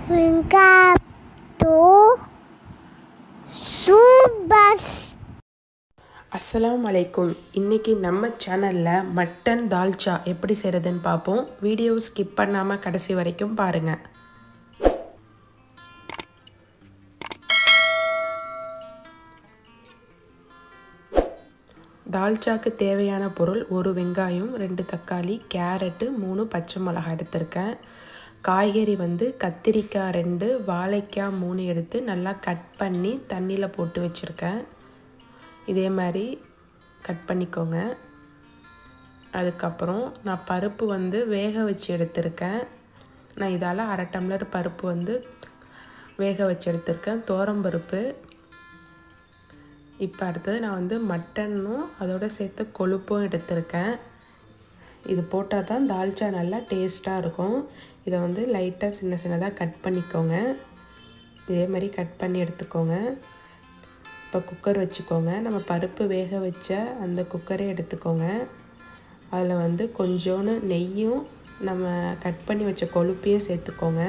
Wingato Subas அஸ்ஸலாமு அலைக்கும் இன்றைக்கி நம்ம சேனலில் மட்டன் தால்ச்சா எப்படி செய்கிறதுன்னு பார்ப்போம் வீடியோ ஸ்கிப் பண்ணாமல் கடைசி வரைக்கும் பாருங்கள் தால்ச்சாக்கு தேவையான பொருள் ஒரு வெங்காயம் ரெண்டு தக்காளி கேரட்டு மூணு பச்சை மிளகாய் எடுத்திருக்கேன் காய்கறி வந்து கத்திரிக்காய் ரெண்டு வாழைக்காய் மூணு எடுத்து நல்லா கட் பண்ணி தண்ணியில் போட்டு வச்சுருக்கேன் இதே மாதிரி கட் பண்ணிக்கோங்க அதுக்கப்புறம் நான் பருப்பு வந்து வேக வச்சு எடுத்திருக்கேன் நான் இதால் அரை டம்ளர் பருப்பு வந்து வேக வச்சு எடுத்திருக்கேன் தோரம்பருப்பு இப்போ அடுத்தது நான் வந்து மட்டனும் அதோட சேர்த்து கொழுப்பும் எடுத்திருக்கேன் இது போட்டால் தான் தால்ச்சா நல்லா டேஸ்ட்டாக இருக்கும் இதை வந்து லைட்டாக சின்ன சின்னதாக கட் பண்ணிக்கோங்க இதே மாதிரி கட் பண்ணி எடுத்துக்கோங்க இப்போ குக்கர் வச்சுக்கோங்க நம்ம பருப்பு வேக வச்ச அந்த குக்கரே எடுத்துக்கோங்க அதில் வந்து கொஞ்சோன்னு நெய்யும் நம்ம கட் பண்ணி வச்ச கொழுப்பையும் சேர்த்துக்கோங்க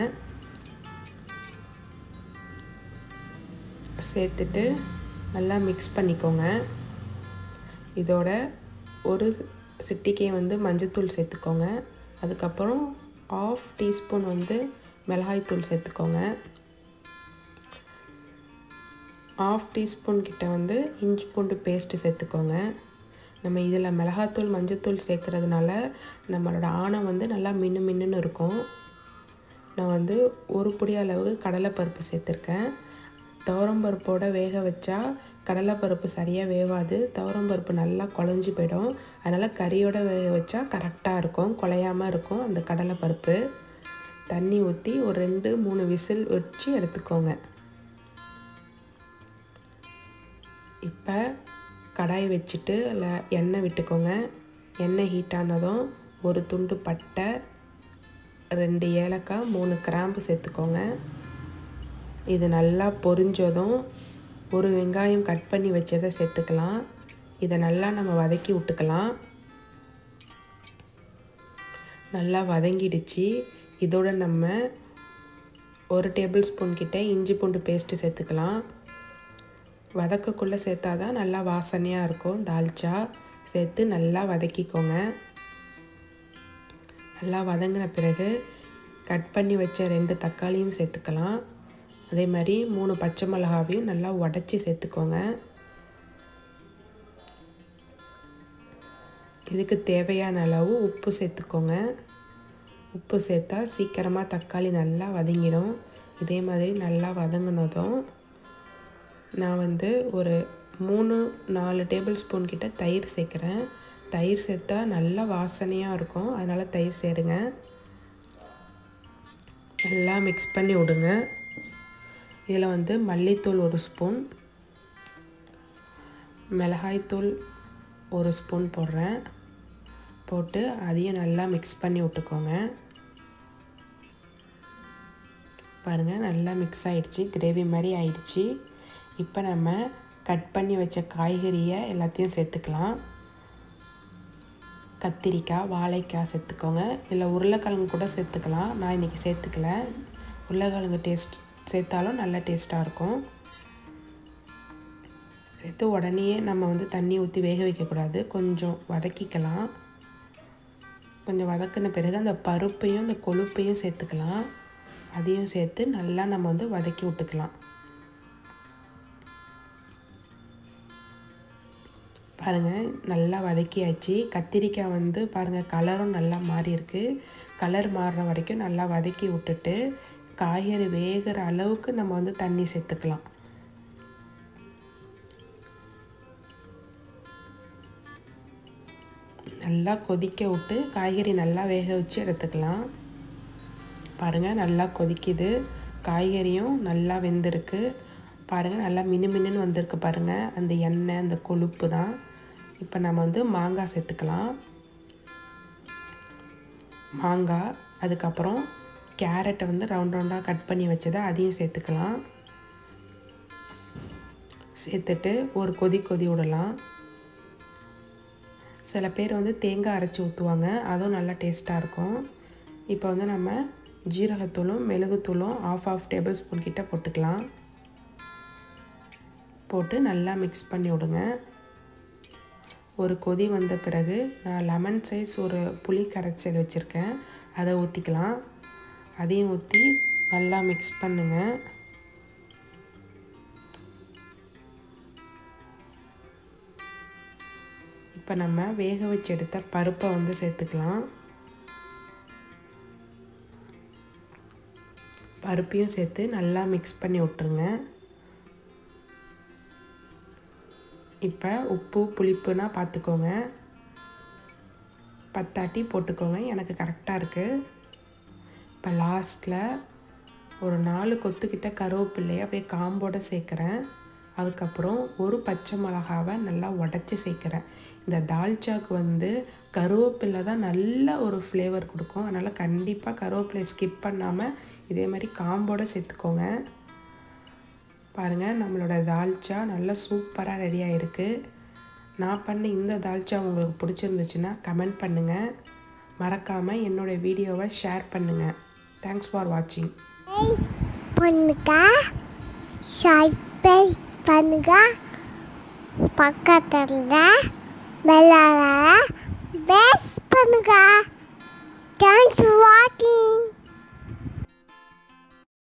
சேர்த்துட்டு நல்லா மிக்ஸ் பண்ணிக்கோங்க இதோட ஒரு சிட்டிக்கை வந்து மஞ்சத்தூள் சேர்த்துக்கோங்க அதுக்கப்புறம் ஆஃப் டீஸ்பூன் வந்து மிளகாய்த்தூள் சேர்த்துக்கோங்க ஆஃப் டீஸ்பூன் கிட்ட வந்து இஞ்சி பூண்டு பேஸ்ட்டு சேர்த்துக்கோங்க நம்ம இதில் மிளகாத்தூள் மஞ்சத்தூள் சேர்க்குறதுனால நம்மளோட ஆணம் வந்து நல்லா மின்னு மின்னுன்னு இருக்கும் நான் வந்து ஒரு பொடி அளவு கடலைப்பருப்பு சேர்த்துருக்கேன் துவரம்பருப்போட வேக வச்சா கடலைப்பருப்பு சரியாக வேவாது துவரம்பருப்பு நல்லா குழஞ்சி போயிடும் அதனால் கறியோட வேக வச்சா கரெக்டாக இருக்கும் குலையாமல் இருக்கும் அந்த கடலைப்பருப்பு தண்ணி ஊற்றி ஒரு ரெண்டு மூணு விசில் வச்சு எடுத்துக்கோங்க இப்போ கடாய் வச்சுட்டு அதில் எண்ணெய் விட்டுக்கோங்க எண்ணெய் ஹீட் ஆனதும் ஒரு துண்டு பட்டை ரெண்டு ஏலக்காய் மூணு கிராம்பு சேர்த்துக்கோங்க இது நல்லா பொரிஞ்சதும் ஒரு வெங்காயம் கட் பண்ணி வச்சதை சேர்த்துக்கலாம் இதை நல்லா நம்ம வதக்கி விட்டுக்கலாம் நல்லா வதங்கிடுச்சு இதோட நம்ம ஒரு டேபிள் ஸ்பூன் கிட்ட இஞ்சி பூண்டு பேஸ்ட்டு சேர்த்துக்கலாம் வதக்கக்குள்ளே சேர்த்தா தான் நல்லா வாசனையாக இருக்கும் தால்ச்சா சேர்த்து நல்லா வதக்கிக்கோங்க நல்லா வதங்கின பிறகு கட் பண்ணி வச்ச ரெண்டு தக்காளியும் சேர்த்துக்கலாம் அதே மாதிரி மூணு பச்சை மிளகாவையும் நல்லா உடச்சி சேர்த்துக்கோங்க இதுக்கு தேவையான அளவு உப்பு சேர்த்துக்கோங்க உப்பு சேர்த்தா சீக்கிரமாக தக்காளி நல்லா வதங்கிடும் இதே மாதிரி நல்லா வதங்கினதும் நான் வந்து ஒரு மூணு நாலு டேபிள் ஸ்பூன் கிட்ட தயிர் சேர்க்குறேன் தயிர் சேர்த்தா நல்லா வாசனையாக இருக்கும் அதனால் தயிர் சேருங்க நல்லா மிக்ஸ் பண்ணி விடுங்க இதில் வந்து மல்லித்தூள் ஒரு ஸ்பூன் மிளகாய்த்தூள் ஒரு ஸ்பூன் போடுறேன் போட்டு அதையும் நல்லா மிக்ஸ் பண்ணி விட்டுக்கோங்க பாருங்கள் நல்லா மிக்ஸ் ஆகிடுச்சு கிரேவி மாதிரி ஆயிடுச்சு இப்போ நம்ம கட் பண்ணி வச்ச காய்கறியை எல்லாத்தையும் சேர்த்துக்கலாம் கத்திரிக்காய் வாழைக்காய் சேர்த்துக்கோங்க இதில் உருளைக்கிழங்கு கூட சேர்த்துக்கலாம் நான் இன்றைக்கி சேர்த்துக்கல உருளைக்கிழங்கு டேஸ்ட் சேர்த்தாலும் நல்ல டேஸ்ட்டாக இருக்கும் சேர்த்து உடனே நம்ம வந்து தண்ணி ஊற்றி வேக வைக்கக்கூடாது கொஞ்சம் வதக்கிக்கலாம் கொஞ்சம் வதக்கின பிறகு அந்த பருப்பையும் அந்த கொழுப்பையும் சேர்த்துக்கலாம் அதையும் சேர்த்து நல்லா நம்ம வந்து வதக்கி விட்டுக்கலாம் பாருங்கள் நல்லா வதக்கியாச்சு கத்திரிக்காய் வந்து பாருங்கள் கலரும் நல்லா மாறி இருக்குது கலர் மாறுற வரைக்கும் நல்லா வதக்கி விட்டுட்டு காய்கறி வேகிற அளவுக்கு நம்ம வந்து தண்ணி சேர்த்துக்கலாம் நல்லா கொதிக்க விட்டு காய்கறி நல்லா வேக வச்சு எடுத்துக்கலாம் பாருங்கள் நல்லா கொதிக்குது காய்கறியும் நல்லா வெந்திருக்கு பாருங்கள் நல்லா மினு மினுன்னு வந்திருக்கு பாருங்கள் அந்த எண்ணெய் அந்த கொழுப்பு தான் இப்போ நம்ம வந்து மாங்காய் சேர்த்துக்கலாம் மாங்காய் அதுக்கப்புறம் கேரட்டை வந்து ரவுண்ட் ரவுண்டாக கட் பண்ணி வச்சதை அதையும் சேர்த்துக்கலாம் சேர்த்துட்டு ஒரு கொதி கொதி விடலாம் சில பேர் வந்து தேங்காய் அரைச்சி ஊற்றுவாங்க அதுவும் நல்லா டேஸ்ட்டாக இருக்கும் இப்போ வந்து நம்ம ஜீரகத்தூளும் மிளகுத்தூளும் ஆஃப் ஆஃப் டேபிள் ஸ்பூன் கிட்ட போட்டுக்கலாம் போட்டு நல்லா மிக்ஸ் பண்ணி விடுங்க ஒரு கொதி வந்த பிறகு நான் லெமன் சைஸ் ஒரு புளி கரைச்சல் வச்சுருக்கேன் அதை ஊற்றிக்கலாம் அதையும் ஊற்றி நல்லா மிக்ஸ் பண்ணுங்கள் இப்போ நம்ம வேக வச்சு எடுத்த பருப்பை வந்து சேர்த்துக்கலாம் பருப்பையும் சேர்த்து நல்லா மிக்ஸ் பண்ணி விட்ருங்க இப்போ உப்பு புளிப்புனா பார்த்துக்கோங்க பத்தாட்டி போட்டுக்கோங்க எனக்கு கரெக்டாக இருக்குது இப்போ லாஸ்ட்டில் ஒரு நாலு கொத்துக்கிட்ட கருவேப்பிள்ளையை அப்படியே காம்போடு சேர்க்குறேன் அதுக்கப்புறம் ஒரு பச்சை மிளகாவை நல்லா உடச்சி சேர்க்குறேன் இந்த தால்ச்சாவுக்கு வந்து கருவேப்பிலை தான் நல்ல ஒரு ஃப்ளேவர் கொடுக்கும் அதனால் கண்டிப்பாக கருவேப்பிலையை ஸ்கிப் பண்ணாமல் இதே மாதிரி காம்போடு சேர்த்துக்கோங்க பாருங்கள் நம்மளோட தால்ச்சா நல்லா சூப்பராக ரெடியாக இருக்குது நான் பண்ண இந்த தால்ச்சா உங்களுக்கு பிடிச்சிருந்துச்சுன்னா கமெண்ட் பண்ணுங்கள் மறக்காமல் என்னோடய வீடியோவை ஷேர் பண்ணுங்கள் தேங்க்ஸ் ஃபார் வாட்சிங் பண்ணுங்க சப்ஸ்கிரைப் பண்ணுங்க பக்கத்தில் பெல்லால பெஸ்ட் பண்ணுங்க தேங்க்ஸ் ஃபார் வாட்சிங்